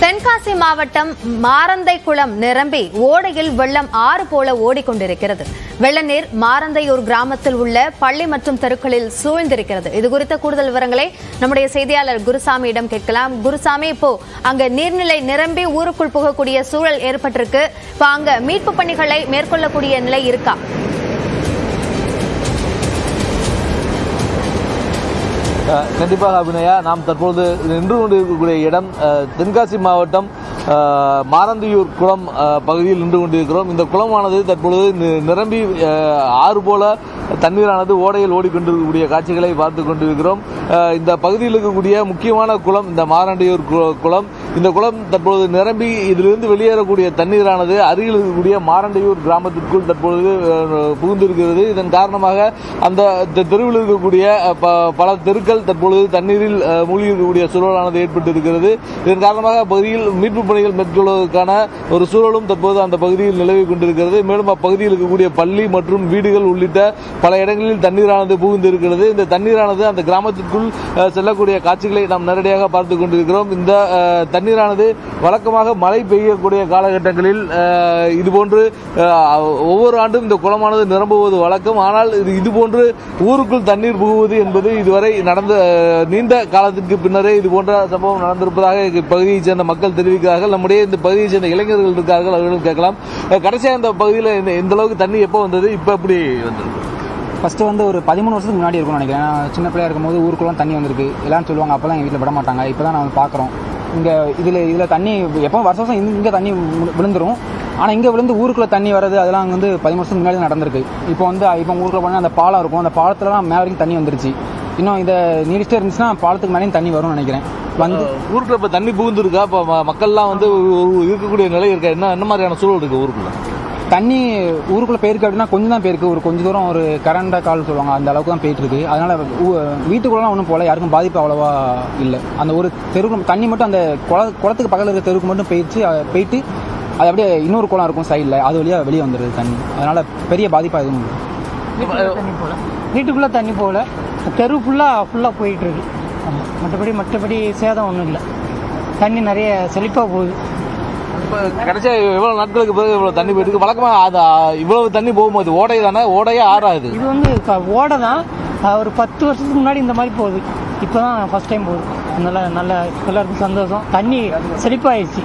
தென்காசி மாவட்டம் மாரந்தை குளம் நிரம்பி ஓடையில் வெள்ளம் ஆறு போல ஓடிக்கொண்டிருக்கிறது வெள்ள நீர் மாரந்தையூர் கிராமத்தில் உள்ள பள்ளி மற்றும் தெருக்களில் சூழ்ந்திருக்கிறது இது குறித்த கூடுதல் விவரங்களை நம்முடைய செய்தியாளர் குருசாமியிடம் கேட்கலாம் குருசாமி இப்போ அங்க நீர்நிலை நிரம்பி ஊருக்குள் புகக்கூடிய சூழல் ஏற்பட்டிருக்கு இப்போ அங்க மீட்பு பணிகளை மேற்கொள்ளக்கூடிய நிலை இருக்கா அஹ் கண்டிப்பாக அபிநயா நாம் தற்பொழுது நின்று கொண்டிருக்கக்கூடிய இடம் அஹ், தென்காசி மாவட்டம் அஹ், மாரந்தியூர் குளம் அஹ், பகுதியில் நின்று கொண்டிருக்கிறோம் இந்த குளமானது தற்பொழுது நி- நிரம்பி அஹ், ஆறு போல தண்ணீரானது ஓடையில் ஓடிக்கொண்டிருக்கக்கூடிய காட்சிகளை பார்த்து கொண்டிருக்கிறோம் அஹ், இந்த பகுதியில் இருக்கக்கூடிய முக்கியமான குளம் இந்த மாரண்டியூர் கு- குளம் இந்த குளம் தற்பொழுது நிரம்பி இதிலிருந்து வெளியேறக்கூடிய தண்ணீரானது அருகில் இருக்கக்கூடிய மாரண்டியூர் கிராமத்திற்குள் தற்பொழுது அஹ், புகுந்திருக்கிறது இதன் காரணமாக அந்த தெ- தெருவில் இருக்கக்கூடிய அஹ், ப- பல தெருக்கள் தற்பொழுது தண்ணீரில் அஹ், மூழ்கி இருக்கக்கூடிய சூழலானது ஏற்பட்டிருக்கிறது இதன் காரணமாக பகுதியில் மீட்பு பணிகள் மேற்கொள்வதற்கான ஒரு சூழலும் தற்போது அந்த பகுதியில் நிலவி கொண்டிருக்கிறது மேலும் அப்பகுதியில் இருக்கக்கூடிய பள்ளி மற்றும் வீடுகள் உள்ளிட்ட பல இடங்களில் தண்ணீரானது புகுந்து இருக்கிறது இந்த தண்ணீரானது அந்த கிராமத்திற்குள் அஹ், செல்லக்கூடிய காட்சிகளை நாம் நேரடியாக பார்த்து கொண்டிருக்கிறோம் இந்த அஹ், தண்ணீரானது வழக்கமாக மழை பெய்யக்கூடிய காலகட்டங்களில் அஹ், இதுபோன்று அஹ், ஒவ்வொரு ஆண்டும் இந்த குளமானது நிரம்புவது வழக்கம் ஆனால் இது இதுபோன்று ஊருக்குள் தண்ணீர் புகுவது என்பது இதுவரை நடந்த அஹ், நீண்ட காலத்திற்கு பின்னரே இது போன்ற சம்பவம் நடந்திருப்பதாக இப்பகுதியைச் சேர்ந்த மக்கள் தெரிவிக்கிறார்கள் நம்முடைய இந்த பகுதியைச் சேர்ந்த இளைஞர்கள் இருக்கார்கள் அவர்களும் கேட்கலாம் அஹ், கடைசியா இந்த பகுதியில் இந்த- இந்த அளவுக்கு தண்ணி எப்போ வந்தது இப்போ எப்படி வந்தது ஃபர்ஸ்ட் வந்து ஒரு பதிமூணு வருஷத்துக்கு முன்னாடி இருக்கும்னு நினைக்கிறேன் நான் சின்ன பிள்ளையா இருக்கும்போது ஊருக்குள்ள தண்ணி வந்திருக்கு எல்லாரும் சொல்லுவாங்க அப்போல்லாம் எங்கள் வீட்டில் விட மாட்டாங்க இப்போ தான் நான் பார்க்குறோம் இங்கே இதில் இதில் தண்ணி எப்போ வருஷம் வருஷம் இங்கே தண்ணி விழு- விழுந்துரும் ஆனால் இங்கே விழுந்து ஊருக்குள்ள தண்ணி வர்றது அதெல்லாம் வந்து பதிமூணு வருஷத்துக்கு முன்னாடி தான் நடந்திருக்கு இப்போ வந்து இப்போ ஊருக்குள்ள போனால் அந்த பாலம் இருக்கும் அந்த பாலத்துலலாம் மேலே வரைக்கும் தண்ணி வந்துருச்சு இன்னும் இதை நீடிச்சிட்டே இருந்துச்சுன்னா பாலத்துக்கு மேலேயும் தண்ணி வரும்னு நினைக்கிறேன் வந்து ஊருக்குள்ள இப்ப தண்ணி புகுந்துருக்கா இப்ப ம- மக்கள்லாம் வந்து ஒரு- ஒரு இருக்கக்கூடிய நிலை இருக்கா என்ன என்ன மாதிரியான சூழல் இருக்கு ஊருக்குள்ள தண்ணி ஊருக்குள்ள போயிருக்கு அப்படின்னா கொஞ்சம் தான் போயிருக்கு ஒரு கொஞ்ச தூரம் ஒரு கரண்ட கால் சொல்லுவாங்க அந்த அளவுக்கு தான் போயிட்டு இருக்கு அதனால ஊ- வீட்டுக்குள்ளலாம் ஒன்றும் போல யாருக்கும் பாதிப்பு அவ்வளவா இல்லை அந்த ஒரு தெருக்கு தண்ணி மட்டும் அந்த குள குளத்துக்கு பக்கத்தில் இருக்கிற தெருக்கு மட்டும் போயிடுச்சு அஹ் போயிட்டு அது அப்படியே இன்னொரு குளம் இருக்கும் சைடில் அது வழியாக வெளியே வந்துடுது தண்ணி அதனால பெரிய பாதிப்பாக எதுவும் இல்லை வீட்டுக்குள்ள தண்ணி போகல வீட்டுக்குள்ளே தண்ணி போகல தெரு ஃபுல்லாக ஃபுல்லாக போயிட்டு இருக்கு ஆமாம் மற்றபடி மற்றபடி சேதம் ஒன்றும் இல்லை தண்ணி நிறைய செழிப்பாக போகுது இப்ப கடைசியா எவ்வளவு நாட்களுக்கு பிறகு இவ்வளவு தண்ணி போயிருக்கு வழக்கமா அது ஆ, இவ்வளவு தண்ணி போகும்போது ஓடை தானே ஓடையே ஆறாது இது வந்து க- ஓடை தான் அஹ், ஒரு பத்து வருஷத்துக்கு முன்னாடி இந்த மாதிரி போகுது இப்போ தான் ஃபஸ்ட் டைம் போகுது அதனால நல்ல எல்லாருக்கும் சந்தோஷம் தண்ணி செழிப்பாயிடுச்சு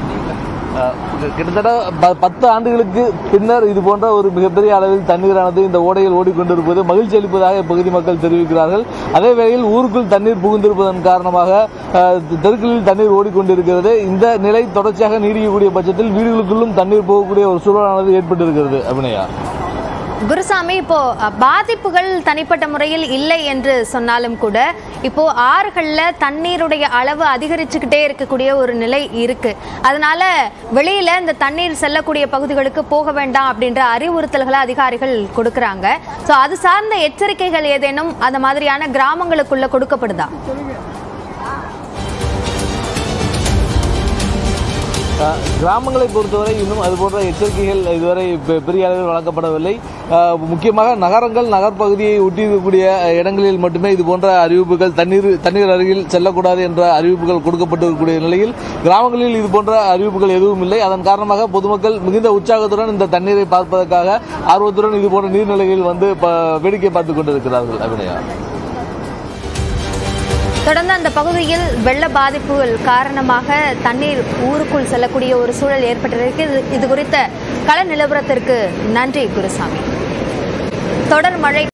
கிட்டத்தட்ட ப- பத்து ஆண்டுகளுக்கு பின்னர் இது போன்ற ஒரு மிகப்பெரிய அளவில் தண்ணீரானது இந்த ஓடையில் ஓடிக்கொண்டிருப்பது மகிழ்ச்சி அளிப்பதாக இப்பகுதி மக்கள் தெரிவிக்கிறார்கள் அதே வேளையில் ஊருக்குள் தண்ணீர் புகுந்திருப்பதன் காரணமாக அஹ், தெருக்களில் தண்ணீர் ஓடிக்கொண்டிருக்கிறது இந்த நிலை தொடர்ச்சியாக நீடிக்கக்கூடிய பட்சத்தில் வீடுகளுக்குள்ளும் தண்ணீர் போகக்கூடிய ஒரு சூழலானது ஏற்பட்டிருக்கிறது அபிநயா குருசாமி இப்போ அ, பாதிப்புகள் தனிப்பட்ட முறையில் இல்லை என்று சொன்னாலும் கூட இப்போ ஆறுகள்ல தண்ணீருடைய அளவு அதிகரிச்சுக்கிட்டே இருக்கக்கூடிய ஒரு நிலை இருக்கு அதனால வெளியில இந்த தண்ணீர் செல்லக்கூடிய பகுதிகளுக்கு போக வேண்டாம் அப்படின்ற அறிவுறுத்தல்களை அதிகாரிகள் கொடுக்கறாங்க சோ அது சார்ந்த எச்சரிக்கைகள் ஏதேனும் அந்த மாதிரியான கிராமங்களுக்குள்ள கொடுக்கப்படுதா அஹ், கிராமங்களை பொறுத்தவரை இன்னும் அது போன்ற எச்சரிக்கைகள் இதுவரை பெ- பெரிய அளவில் வழங்கப்படவில்லை அஹ், முக்கியமாக நகரங்கள் நகர்ப்பகுதியை ஒட்டி இருக்கக்கூடிய அஹ், இடங்களில் மட்டுமே இது போன்ற அறிவிப்புகள் தண்ணீர் தண்ணீர் அருகில் செல்லக்கூடாது என்ற அறிவிப்புகள் கொடுக்கப்பட்டிருக்கக்கூடிய நிலையில் கிராமங்களில் இது போன்ற அறிவிப்புகள் எதுவும் இல்லை அதன் காரணமாக பொதுமக்கள் மிகுந்த உற்சாகத்துடன் இந்த தண்ணீரை பார்ப்பதற்காக ஆர்வத்துடன் இது போன்ற நீர்நிலைகளில் வந்து ப- வேடிக்கை பார்த்துக் கொண்டிருக்கிறார்கள் அபிநயா தொடர்ந்து அந்த பகுதியில் வெள்ள பாதிப்புகள் காரணமாக தண்ணீர் ஊருக்குள் செல்லக்கூடிய ஒரு சூழல் ஏற்பட்டிருக்கு இது- இது குறித்த கள நிலவரத்திற்கு நன்றி குருசாமி தொடர் மழை